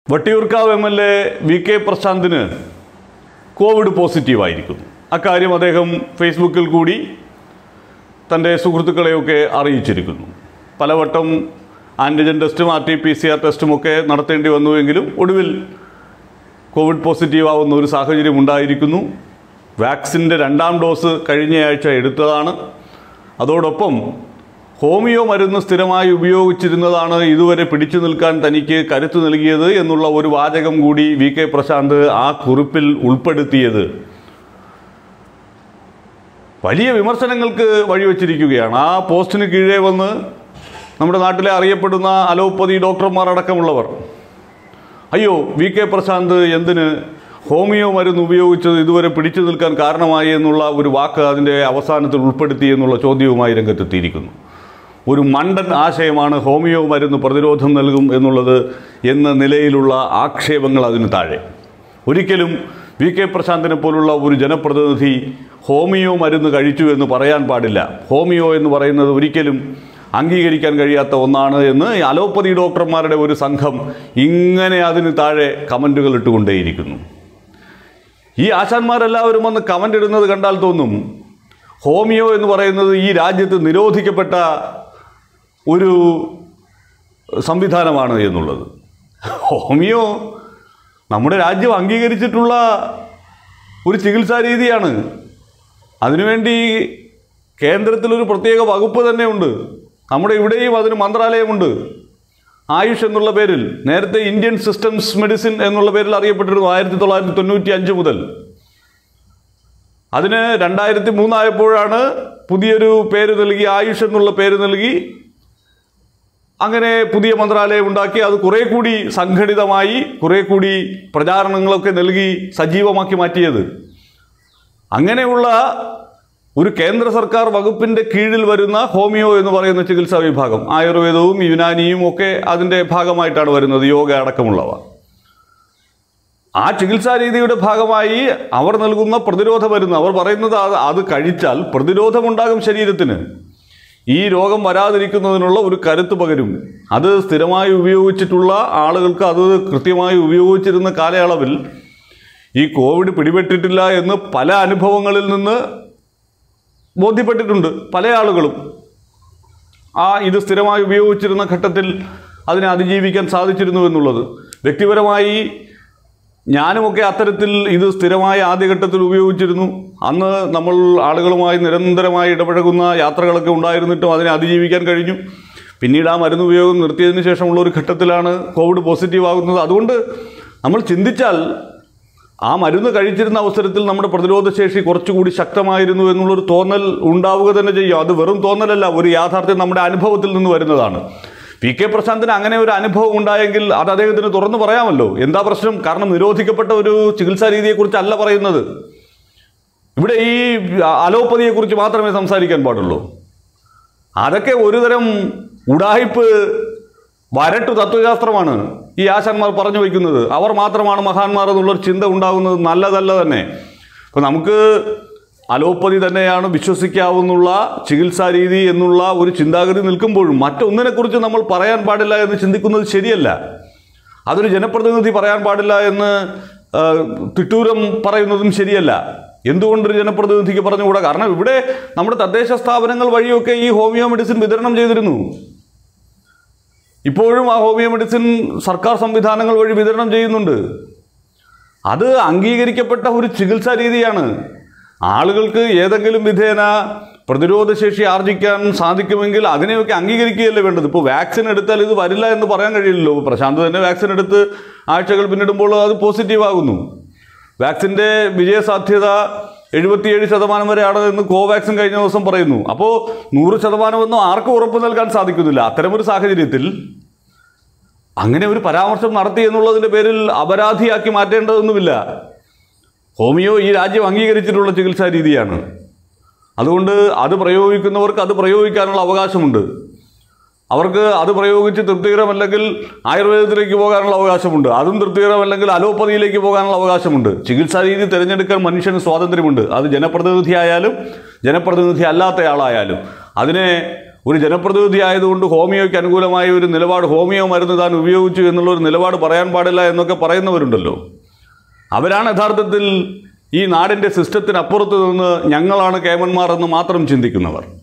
Vattiyoorkavu M L A V K പ്രശാന്തിന് Covid പോസിറ്റീവായിരിക്കുന്നു അക്കാര്യം അദ്ദേഹം ഫേസ്ബുക്കിൽ കൂടി തൻ്റെ സുഹൃത്തുക്കളെയൊക്കെ അറിയിച്ചിരിക്കുന്നു പലവട്ടം ആൻറ്റിജൻ ടെസ്റ്റും R T P C R ടെസ്റ്റും ഒക്കെ നടത്തേണ്ടി വന്നുവെങ്കിലും ഒടുവിൽ കോവിഡ് പോസിറ്റീവ് ആവുന്ന ഒരു സാഹചര്യം ഉണ്ടായിരിക്കുന്നു വാക്സിൻ്റെ രണ്ടാം ഡോസ് കഴിഞ്ഞയാഴ്ച എടുത്തതാണ് അതോടൊപ്പം ഹോമിയോ മരുന്ന് സ്ഥിരമായി ഉപയോഗിച്ചിരുന്നതാണ് ഇതുവരെ പിടിച്ചു നിൽക്കാൻ തനിക്ക് കരുത്ത് നൽകിയത് എന്നുള്ള ഒരു വാചകം കൂടി വി കെ പ്രശാന്ത് ആ കുറിപ്പിൽ ഉൾപ്പെടുത്തിയത് വലിയ വിമർശനങ്ങൾക്ക് വഴിവെച്ചിരിക്കുകയാണ് ആ പോസ്റ്റിന് കീഴേ വന്ന് നമ്മുടെ നാട്ടിലെ അറിയപ്പെടുന്ന അലോപ്പതി ഡോക്ടർമാർ അടക്കമുള്ളവർ അയ്യോ വി കെ പ്രശാന്ത് എന്തിന് ഹോമിയോ മരുന്ന് ഉപയോഗിച്ചത് ഇതുവരെ പിടിച്ചു നിൽക്കാൻ കാരണമായി എന്നുള്ള ഒരു വാക്ക് അതിൻ്റെ അവസാനത്തിൽ ഉൾപ്പെടുത്തി എന്നുള്ള ചോദ്യവുമായി രംഗത്തെത്തിയിരിക്കുന്നു ഒരു മണ്ടൻ ആശയമാണ് ഹോമിയോ മരുന്ന് പ്രതിരോധം നൽകും എന്നുള്ളത് എന്ന നിലയിലുള്ള ആക്ഷേപങ്ങൾ അതിന് താഴെ ഒരിക്കലും വി കെ പ്രശാന്തിനെ പോലുള്ള ഒരു ജനപ്രതിനിധി ഹോമിയോ മരുന്ന് കഴിച്ചു എന്ന് പറയാൻ പാടില്ല ഹോമിയോ എന്ന് പറയുന്നത് ഒരിക്കലും അംഗീകരിക്കാൻ കഴിയാത്ത ഒന്നാണ് എന്ന് അലോപ്പതി ഡോക്ടർമാരുടെ ഒരു സംഘം ഇങ്ങനെ അതിന് താഴെ കമൻറ്റുകൾ ഇട്ടുകൊണ്ടേയിരിക്കുന്നു ഈ ആശാന്മാരെല്ലാവരും വന്ന് കമൻ്റ് ഇടുന്നത് കണ്ടാൽ തോന്നും ഹോമിയോ എന്ന് പറയുന്നത് ഈ രാജ്യത്ത് നിരോധിക്കപ്പെട്ട ഒരു സംവിധാനമാണ് എന്നുള്ളത് ഹോമിയോ നമ്മുടെ രാജ്യം അംഗീകരിച്ചിട്ടുള്ള ഒരു ചികിത്സാ രീതിയാണ് അതിനുവേണ്ടി കേന്ദ്രത്തിലൊരു പ്രത്യേക വകുപ്പ് തന്നെയുണ്ട് നമ്മുടെ ഇവിടെയും അതിന് മന്ത്രാലയമുണ്ട് ആയുഷ് എന്നുള്ള പേരിൽ നേരത്തെ ഇന്ത്യൻ സിസ്റ്റംസ് മെഡിസിൻ എന്നുള്ള പേരിൽ അറിയപ്പെട്ടിരുന്നു ആയിരത്തി തൊള്ളായിരത്തി തൊണ്ണൂറ്റി അഞ്ച് മുതൽ അതിന് രണ്ടായിരത്തി മൂന്നായപ്പോഴാണ് പുതിയൊരു പേര് നൽകി ആയുഷ് എന്നുള്ള പേര് നൽകി അങ്ങനെ പുതിയ മന്ത്രാലയം ഉണ്ടാക്കി അത് കുറെ കൂടി സംഘടിതമായി കുറെ കൂടി പ്രചാരണങ്ങളൊക്കെ നൽകി സജീവമാക്കി മാറ്റിയത് അങ്ങനെയുള്ള ഒരു കേന്ദ്ര സർക്കാർ വകുപ്പിന്റെ കീഴിൽ വരുന്ന ഹോമിയോ എന്ന് പറയുന്ന ചികിത്സാ വിഭാഗം ആയുർവേദവും യുനാനിയും ഒക്കെ അതിൻ്റെ ഭാഗമായിട്ടാണ് വരുന്നത് യോഗ അടക്കമുള്ളവ ആ ചികിത്സാ രീതിയുടെ ഭാഗമായി അവർ നൽകുന്ന പ്രതിരോധ മരുന്ന് അവർ പറയുന്നത് അത് അത് കഴിച്ചാൽ പ്രതിരോധമുണ്ടാകും ശരീരത്തിന് ഈ രോഗം വരാതിരിക്കുന്നതിനുള്ള ഒരു കരുത്ത് പകരും അത് സ്ഥിരമായി ഉപയോഗിച്ചിട്ടുള്ള ആളുകൾക്ക് അത് കൃത്യമായി ഉപയോഗിച്ചിരുന്ന കാലയളവിൽ ഈ കോവിഡ് പിടിപെട്ടിട്ടില്ല എന്ന് പല അനുഭവങ്ങളിൽ നിന്ന് ബോധ്യപ്പെട്ടിട്ടുണ്ട് പല ആളുകളും ആ ഇത് സ്ഥിരമായി ഉപയോഗിച്ചിരുന്ന ഘട്ടത്തിൽ അതിനെ അതിജീവിക്കാൻ സാധിച്ചിരുന്നു എന്നുള്ളത് വ്യക്തിപരമായി ഞാനുമൊക്കെ അത്തരത്തിൽ ഇത് സ്ഥിരമായി ആദ്യഘട്ടത്തിൽ ഉപയോഗിച്ചിരുന്നു അന്ന് നമ്മൾ ആളുകളുമായി നിരന്തരമായി ഇടപഴകുന്ന യാത്രകളൊക്കെ ഉണ്ടായിരുന്നിട്ടും അതിനെ അതിജീവിക്കാൻ കഴിഞ്ഞു പിന്നീട് ആ മരുന്ന് ഉപയോഗം നിർത്തിയതിന് ശേഷമുള്ള ഒരു ഘട്ടത്തിലാണ് കോവിഡ് പോസിറ്റീവ് ആകുന്നത് അതുകൊണ്ട് നമ്മൾ ചിന്തിച്ചാൽ ആ മരുന്ന് കഴിച്ചിരുന്ന അവസരത്തിൽ നമ്മുടെ പ്രതിരോധശേഷി കുറച്ചുകൂടി ശക്തമായിരുന്നു എന്നുള്ളൊരു തോന്നൽ ഉണ്ടാവുക തന്നെ ചെയ്യും അത് വെറും തോന്നലല്ല ഒരു യാഥാർത്ഥ്യം നമ്മുടെ അനുഭവത്തിൽ നിന്ന് വരുന്നതാണ് പി കെ പ്രശാന്തിന് അങ്ങനെ ഒരു അനുഭവം ഉണ്ടായെങ്കിൽ അത് അദ്ദേഹത്തിന് തുറന്നു പറയാമല്ലോ എന്താ പ്രശ്നം കാരണം നിരോധിക്കപ്പെട്ട ഒരു ചികിത്സാ രീതിയെക്കുറിച്ചല്ല പറയുന്നത് ഇവിടെ ഈ അലോപ്പതിയെക്കുറിച്ച് മാത്രമേ സംസാരിക്കാൻ പാടുള്ളൂ അതൊക്കെ ഒരുതരം ഉടായ്പ് വരട്ടു തത്വശാസ്ത്രമാണ് ഈ ആശാന്മാർ പറഞ്ഞു വയ്ക്കുന്നത് അവർ മാത്രമാണ് മഹാന്മാർ എന്നുള്ളൊരു ചിന്ത ഉണ്ടാകുന്നത് നല്ലതല്ല തന്നെ അപ്പോൾ നമുക്ക് അലോപ്പതി തന്നെയാണ് വിശ്വസിക്കാവുന്നുള്ള ചികിത്സാ രീതി എന്നുള്ള ഒരു ചിന്താഗതി നിൽക്കുമ്പോഴും മറ്റൊന്നിനെക്കുറിച്ച് നമ്മൾ പറയാൻ പാടില്ല എന്ന് ചിന്തിക്കുന്നത് ശരിയല്ല അതൊരു ജനപ്രതിനിധി പറയാൻ പാടില്ല എന്ന് ആ, തിട്ടൂരം പറയുന്നതും ശരിയല്ല എന്തുകൊണ്ടൊരു ജനപ്രതിനിധിക്ക് പറഞ്ഞുകൂടാ കാരണം ഇവിടെ നമ്മുടെ തദ്ദേശ സ്ഥാപനങ്ങൾ വഴിയൊക്കെ ഈ ഹോമിയോ മെഡിസിൻ വിതരണം ചെയ്തിരുന്നു ഇപ്പോഴും ആ ഹോമിയോ മെഡിസിൻ സർക്കാർ സംവിധാനങ്ങൾ വഴി വിതരണം ചെയ്യുന്നുണ്ട് അത് അംഗീകരിക്കപ്പെട്ട ഒരു ചികിത്സാ രീതിയാണ് ആളുകൾക്ക് ഏതെങ്കിലും വിധേന പ്രതിരോധശേഷി ആർജിക്കാൻ സാധിക്കുമെങ്കിൽ അതിനെയൊക്കെ അംഗീകരിക്കുകയല്ലേ വേണ്ടത് ഇപ്പോൾ വാക്സിൻ എടുത്താൽ ഇത് വരില്ല എന്ന് പറയാൻ കഴിയില്ലല്ലോ പ്രശാന്ത് തന്നെ വാക്സിൻ എടുത്ത് ആഴ്ചകൾ പിന്നിടുമ്പോൾ അത് പോസിറ്റീവ് ആകുന്നു വാക്സിൻ്റെ വിജയസാധ്യത എഴുപത്തിയേഴ് ശതമാനം വരെയാണ് എന്ന് കോവാക്സിൻ കഴിഞ്ഞ ദിവസം പറയുന്നു അപ്പോൾ നൂറ് ശതമാനമൊന്നും ആർക്കും ഉറപ്പ് നൽകാൻ സാധിക്കുന്നില്ല അത്തരമൊരു സാഹചര്യത്തിൽ അങ്ങനെ ഒരു പരാമർശം നടത്തി എന്നുള്ളതിൻ്റെ പേരിൽ അപരാധിയാക്കി മാറ്റേണ്ടതൊന്നുമില്ല ഹോമിയോ ഈ രാജ്യം അംഗീകരിച്ചിട്ടുള്ള ചികിത്സാ രീതിയാണ് അതുകൊണ്ട് അത് പ്രയോഗിക്കുന്നവർക്ക് അത് പ്രയോഗിക്കാനുള്ള അവകാശമുണ്ട് അവർക്ക് അത് പ്രയോഗിച്ച് തൃപ്തികരമല്ലെങ്കിൽ ആയുർവേദത്തിലേക്ക് പോകാനുള്ള അവകാശമുണ്ട് അതും തൃപ്തികരമല്ലെങ്കിൽ അലോപ്പതിയിലേക്ക് പോകാനുള്ള അവകാശമുണ്ട് ചികിത്സാ രീതി തിരഞ്ഞെടുക്കാൻ മനുഷ്യന് സ്വാതന്ത്ര്യമുണ്ട് അത് ജനപ്രതിനിധി ആയാലും ജനപ്രതിനിധി അല്ലാത്ത ആളായാലും അതിനെ ഒരു ജനപ്രതിനിധി ആയതുകൊണ്ട് ഹോമിയോയ്ക്ക് അനുകൂലമായ ഒരു നിലപാട് ഹോമിയോ മരുന്ന് താൻ ഉപയോഗിച്ചു എന്നുള്ള ഒരു നിലപാട് പറയാൻ പാടില്ല എന്നൊക്കെ പറയുന്നവരുണ്ടല്ലോ അവരാണ് യഥാർത്ഥത്തിൽ ഈ നാടിൻ്റെ സിസ്റ്റത്തിനപ്പുറത്ത് നിന്ന് ഞങ്ങളാണ് കേമന്മാർ എന്ന് മാത്രം ചിന്തിക്കുന്നവർ